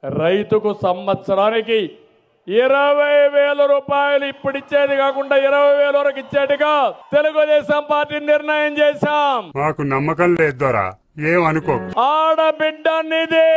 రైతుకు సంవత్సరానికి ఇరవై వేల రూపాయలు ఇప్పుడు ఇచ్చేది కాకుండా ఇరవై వేల వరకు ఇచ్చేట్టుగా తెలుగుదేశం పార్టీ నిర్ణయం చేశాం మాకు నమ్మకం లేదు దొరా ఏమనుకో ఆడబిడ్డ నిధి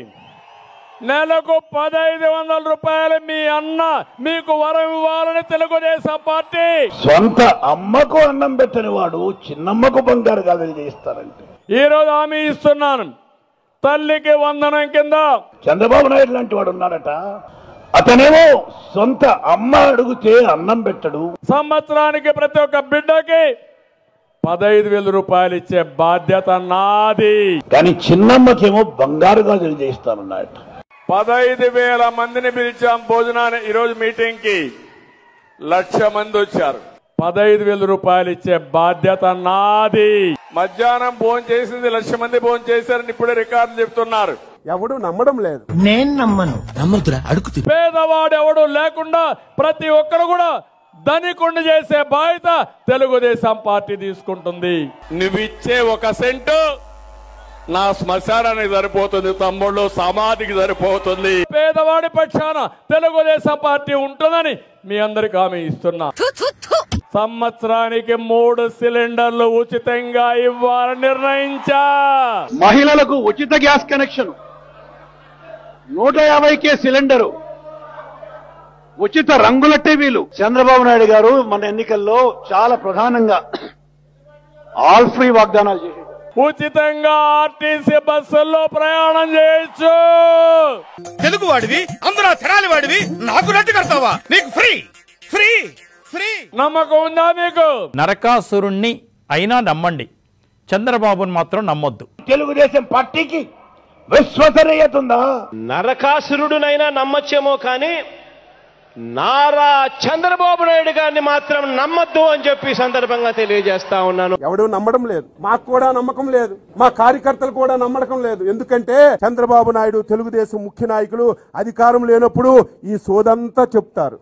నెలకు పదహైదు వందల రూపాయలు మీ అన్న మీకు వరం ఇవ్వాలని తెలుగుదేశం పార్టీ సొంత అమ్మకు అన్నం పెట్టని వాడు చిన్నమ్మకు బంగారు గాజులు చేయిస్తారంటే ఈ రోజు హామీ ఇస్తున్నాను తల్లికి వందనం కింద చంద్రబాబు నాయుడు లాంటి వాడు ఉన్నాడట అతనేమో సొంత అమ్మ అడిగితే అన్నం పెట్టడు సంవత్సరానికి ప్రతి ఒక్క బిడ్డకి పదహైదు వేల రూపాయలు ఇచ్చే బాధ్యత నాది కానీ చిన్నమ్మకేమో బంగారు గాజులు చేయిస్తానన్నాడట పదహైదు వేల మందిని పిలిచాం భోజనాన్ని ఈరోజు మీటింగ్ కి లక్ష మంది వచ్చారు పదహైదు వేల రూపాయలు ఇచ్చే బాధ్యత నాది మధ్యాహ్నం భోజనం చేసింది లక్ష మంది భోజనం చేశారని ఇప్పుడే రికార్డులు చెప్తున్నారు ఎవడు నమ్మడం లేదు నేను నమ్మను నమ్మదురా అడుగు తిరు పేదవాడు ఎవడు లేకుండా ప్రతి ఒక్కరు కూడా ధనికుండి చేసే బాధ్యత తెలుగుదేశం పార్టీ తీసుకుంటుంది నువ్విచ్చే ఒక సెంటు నా శ్మశానానికి సరిపోతుంది తమ్ముళ్ళు సమాధికి సరిపోతుంది పేదవాడి పక్షాన తెలుగుదేశం పార్టీ ఉంటుందని మీ అందరికి హామీ ఇస్తున్నా సంవత్సరానికి మూడు సిలిండర్లు ఉచితంగా ఇవ్వాలని నిర్ణయించా మహిళలకు ఉచిత గ్యాస్ కనెక్షన్ నూట యాభైకే సిలిండరు ఉచిత రంగుల టీవీలు చంద్రబాబు నాయుడు గారు మన ఎన్నికల్లో చాలా ప్రధానంగా ఆల్ ఫ్రీ వాగ్దానాలు చేశారు ఉచితంగా ఆర్టీసీ బస్సుల్లో ప్రయాణం చేయొచ్చు తెలుగు వాడివి అందరూ తెరాలి వాడివి నాకు నడ్డు కడతావా నీకు ఫ్రీ ఫ్రీ ఫ్రీ నమ్మకం ఉందా మీకు నరకాసురుణ్ణి అయినా నమ్మండి చంద్రబాబుని మాత్రం నమ్మొద్దు తెలుగుదేశం పార్టీకి విశ్వసనీయత ఉందా నరకాసురుడునైనా నమ్మచ్చేమో కానీ నారా చంద్రబాబు నాయుడు గారిని మాత్రం నమ్మద్దు అని చెప్పి ఈ సందర్భంగా తెలియజేస్తా ఉన్నాను ఎవడు నమ్మడం లేదు మాకు కూడా నమ్మకం లేదు మా కార్యకర్తలు కూడా నమ్మకం లేదు ఎందుకంటే చంద్రబాబు నాయుడు తెలుగుదేశం ముఖ్య నాయకులు అధికారం లేనప్పుడు ఈ సోదంతా చెప్తారు